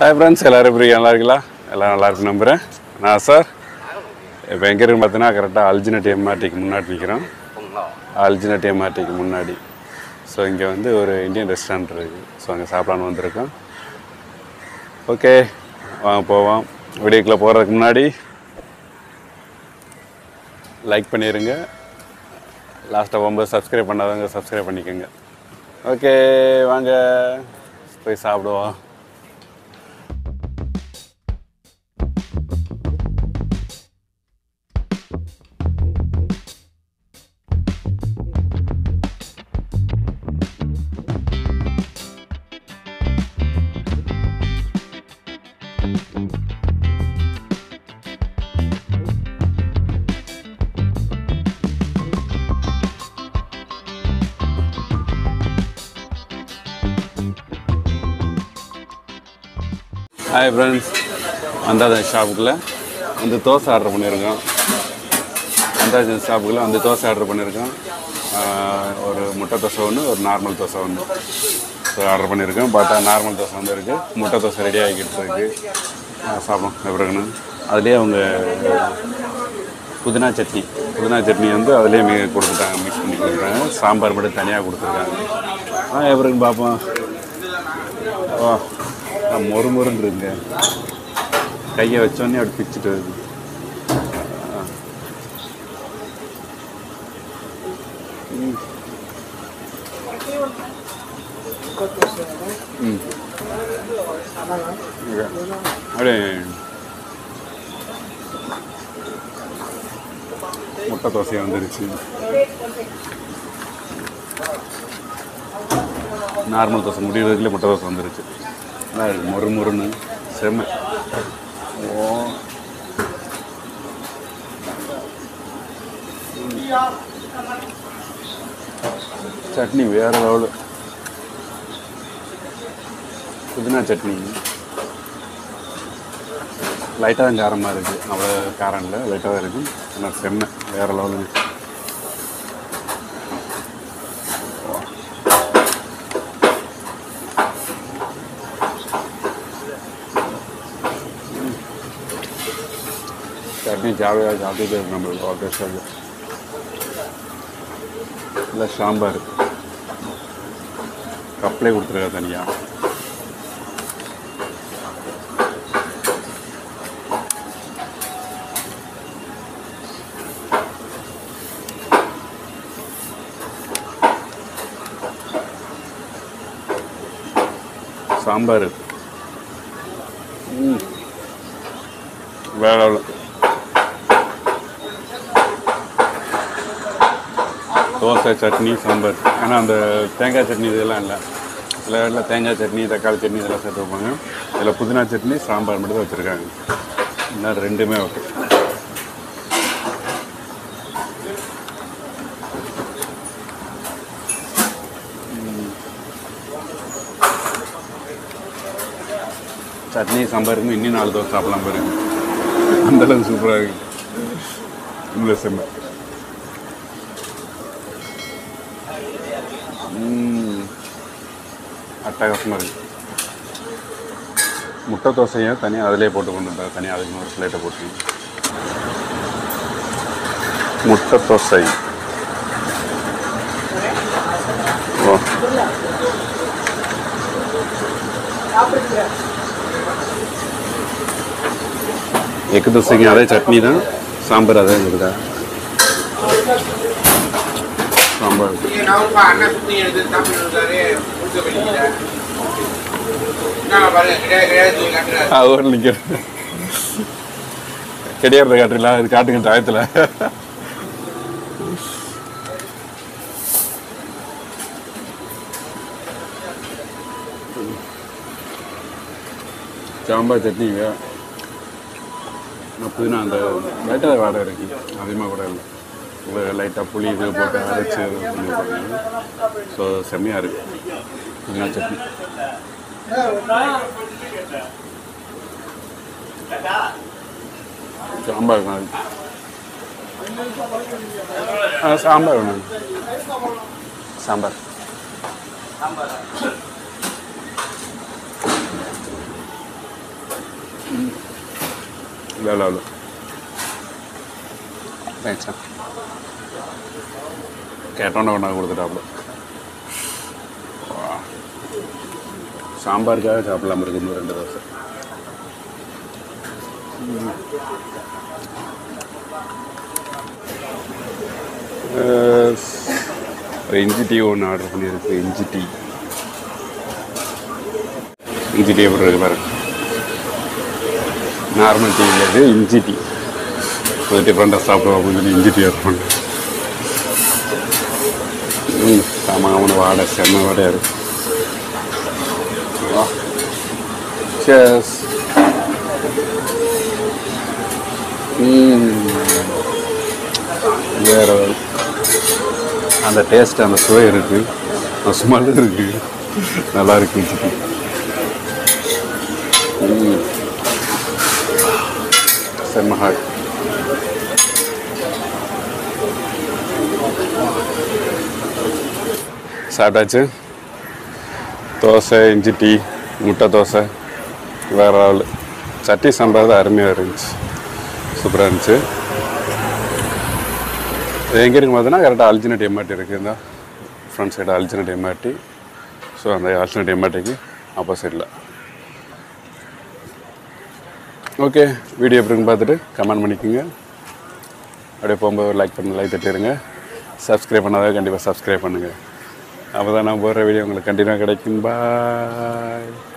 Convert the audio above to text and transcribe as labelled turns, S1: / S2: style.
S1: Hi friends எல்லோரும் எப்படி இருக்கீங்க? நல்லா இருக்கலாம் எல்லாம் நல்லா இருக்கு நம்புகிறேன் நான் சார் இப்போ எங்கே இருக்கு பார்த்தீங்கன்னா கரெக்டாக அல்ஜினட் எம்ஆர்டிக்கு முன்னாடி நிற்கிறோம் அல்ஜினட் எம்ஆர்டிக்கு முன்னாடி ஸோ இங்கே வந்து ஒரு இந்தியன் ரெஸ்டாரண்ட் இருக்குது ஸோ அங்கே சாப்பிடலான்னு வந்திருக்கோம் ஓகே வாங்க போவோம் வீடியோக்குள்ளே போகிறதுக்கு முன்னாடி லைக் பண்ணிடுங்க லாஸ்ட்டாக போகும்போது சப்ஸ்கிரைப் பண்ணாதவங்க சப்ஸ்கிரைப் பண்ணிக்கோங்க ஓகே வாங்க போய் சாப்பிடுவோம் ஹாய் ஃப்ரெண்ட்ஸ் வந்தாத ஷாப்புக்குள்ள வந்து தோசை ஆர்டர் பண்ணியிருக்கோம் வந்தாத ஷாப்புக்குள்ள வந்து தோசை ஆர்டர் பண்ணியிருக்கோம் ஆஹ் ஒரு முட்டை தோசை ஒன்று ஒரு நார்மல் தோசை ஒன்று ஸோ ஆர்டர் பண்ணியிருக்கோம் பார்த்தா நார்மல் தோசை வந்து இருக்குது முட்டை தோசை ரெடி ஆகிக்கிட்டு இருக்கு ஆஹ் சாப்பிடும் எப்படி இருக்குன்னு அதுலேயே அவங்க புதினா சட்னி புதினா சட்னி வந்து அதுலேயே மீ கொடுத்துட்டாங்க மிக்ஸ் பண்ணி கொடுத்துட்டாங்க சாம்பார் மட்டும் தனியாக கொடுத்துருக்காங்க ஆ எப்படி இருக்குன்னு பார்ப்போம் ஓ ஆ, மொறு மொறுன்னு இருக்குங்க கையை வச்சோடனே அப்படி பிச்சுட்டு வருது ஆ. ம். ம். இங்க. அப்படியே முட்டை தோசை வந்துருச்சு நார்மல் தோசை முடிகிறதுக்குள்ளே முட்டை தோசை வந்துருச்சு நல்லா இருக்கு மொறு மொறுன்னு செம்ம ஓ சட்னி வேற லெவலு புதினா சட்னி லைட்டாக தான் காரமாக இருக்குது அவ்வளோ காரம் இல்லை லைட்டாக தான் இருக்குது ஆனால் செம்ம வேறு லெவலு சட்னி ஜாலியாக சாப்பிட்டுட்டு இருக்கு நம்மளுக்கு அவ்வளோ டேஸ்டாக இருக்குது இல்லை சாம்பார் கப்லே கொடுத்துருக்கா தனியாக சாம்பார் ம் வேற level. தோசை சட்னி சாம்பார் ஆனால் அந்த தேங்காய் சட்னி இதெல்லாம் இல்லை சில இடத்துல தேங்காய் சட்னி தக்காளி சட்னி இதெல்லாம் சேர்த்து வைப்பாங்க இதில் புதினா சட்னி சாம்பார் மட்டும் தான் வச்சுருக்காங்க இன்னும் ரெண்டுமே ஓகே சட்னி சாம்பாருக்கு இன்னும் நாலு தோசை சாப்பிடலாம் பாருங்க அந்த அளவுக்கு சூப்பராக இருக்கு இந்த செம்ம ம், அட்டகாசமாக இருக்கு முட்டை தோசையை தனியாக அதிலே போட்டு கொண்டு வந்தாங்க தனியாக அதுக்கு ஒரு பிளேட்டை போட்டு முட்டை தோசை ஓ எக்கு தோசைக்கு அதே சட்னி தான் சாம்பார் அதே இருக்குதா சாம்பார்
S2: நாவுப்பா அண்ணன் சுத்தி எடுத்து சாப்பிட்டு இருக்காரு குடிக்க பண்ணிக்கல என்ன பாருங்க கிடையாது கிடையாது சொல்லி காட்டுறாரு
S1: அவர் நிற்கிறேன் கிடையாது காட்டுறீங்களா இது காட்டுங்க டயத்தில் சாம்பார் சட்னி நான் புதினா அந்த லைட்டாக வாடை இருக்கு அதிகமாக கூட இல்லை லைட்டாக புளி இது போட்டு அரைச்சி இது பண்ணியிருப்பாங்க ஸோ செம்மையாக இருக்கு புதினா சட்னி சாம்பார் வேணும் ஆ சாம்பார் வேணும் சாம்பார் வேலை அவ்வளோ தேங்க்ஸ்ண்ணா கேட்டோன்னே ஒன்றா கொடுத்துட்டாப்புல வா. சாம்பாருக்காக சாப்பிடலாம் இருக்கு இன்னும் ரெண்டு தோசை ம். அஹ், ஒரு இஞ்சி டீ ஒன்று ஆர்டர் பண்ணியிருக்கு இஞ்சி டீ இஞ்சி டீ எப்படி இருக்கு பாருங்க நார்மல் டீ இல்லை இது இஞ்சி டீ கொஞ்சம் டிஃப்ரெண்ட்டாக சாப்பிடுவோம் அப்படின்னு சொல்லி இஞ்சி டீ ஆர்டர் பண்ணேன் ம் சாமான் வாடை செம்ம வாடையாக இருக்கு வா சேஸ் வேற அந்த டேஸ்ட் அந்த சுவை இருக்கு அந்த ஸ்மெல் இருக்கு நல்லா இருக்கு சிக்கன் ம். செம்ம ஹாட் சாப்பிட்டாச்சு தோசை இஞ்சி டீ முட்டை தோசை வேற ஆள் சட்டி சாம்பார் தான் அருமையாக இருந்துச்சு சூப்பராக இருந்துச்சு இது எங்கே இருக்கு பார்த்தீங்கன்னா கரெக்டாக அல்ஜினட் எம்ஆர்டி இருக்குது இந்த front side alginate MRT so அந்த அல்ஜினட் எம்ஆர்டிக்கு ஆப்போசிட்டில் ஓகே வீடியோ எப்படி இருக்குன்னு பார்த்துட்டு கமெண்ட் பண்ணிக்கோங்க அப்படியே போகும்போது லைக் பண்ணி லைக் தட்டிடுங்க சப்ஸ்கிரைப் பண்ணாதான் கண்டிப்பாக சப்ஸ்கிரைப் பண்ணுங்கள் அப்போ தான் நான் போடுற வீடியோ உங்களுக்கு கண்டினியூவாக கிடைக்கும் பாய்